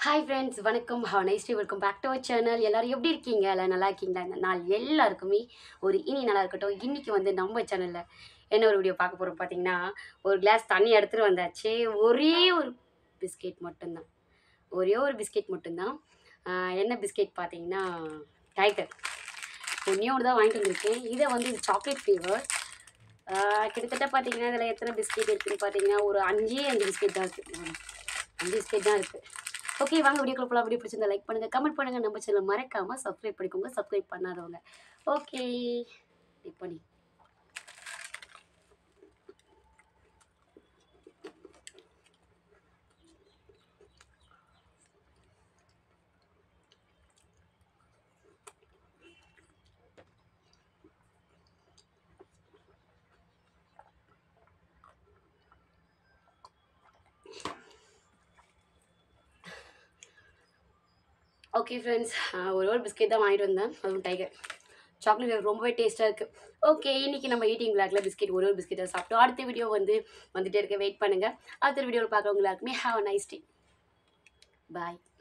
hi friends வணக்கம் how nice day welcome back to our channel எல்லாரும் எப்படி இருக்கீங்க எல்லாம் நல்லா இருக்கீங்களா இந்த நாள் எல்லாருக்குமே ஒரு இனி நல்லா இருக்கட்டும் இன்றைக்கி வந்து நம்ம சேனலில் என்ன ஒரு வீடியோ பார்க்க போகிறோம் பார்த்தீங்கன்னா ஒரு கிளாஸ் தண்ணி எடுத்துகிட்டு வந்தாச்சு ஒரே ஒரு பிஸ்கெட் மட்டும்தான் ஒரே ஒரு பிஸ்கெட் மட்டும்தான் ஆஹ் என்ன பிஸ்கெட் பார்த்தீங்கன்னா டைகர் ஒன்றே ஒன்று தான் வாங்கிட்டு வந்திருக்கேன் இதை வந்து இது சாக்லேட் ஃப்ளேவர் கிட்டத்தட்ட பார்த்தீங்கன்னா இதில் எத்தனை பிஸ்கெட் இருக்குன்னு பார்த்தீங்கன்னா ஒரு அஞ்சே அஞ்சு பிஸ்கெட் தான் இருக்குது அஞ்சு பிஸ்கெட் தான் இருக்குது ஓகே வாங்க வீடியோக்குள்ள போகலாம் வீடியோ பிடிச்சிருந்தா லைக் பண்ணுங்க கமெண்ட் பண்ணுங்க நம்ம சேனல் மறக்காம சப்ஸ்கிரைப் பண்ணிக்கோங்க சப்ஸ்கிரைப் பண்ணாதவங்க ஓகே இப்போ நீ ஓகே ஃப்ரெண்ட்ஸ் ஒரு ஒரு பிஸ்கெட் தான் வாங்கிட்டு வந்தேன் அதுவும் டைகர் சாக்லேட் ரொம்பவே டேஸ்ட்டாக இருக்குது ஓகே இன்றைக்கி நம்ம ஈட்டிங் பிளாக்ல பிஸ்கெட் ஒரு ஒரு பிஸ்கெட்டை சாப்பிட்டோம் அடுத்த வீடியோ வந்து வந்துட்டே இருக்க வெயிட் பண்ணுங்கள் அடுத்த வீடியோவில் பார்க்குறவங்க எல்லாருக்குமே have a nice day bye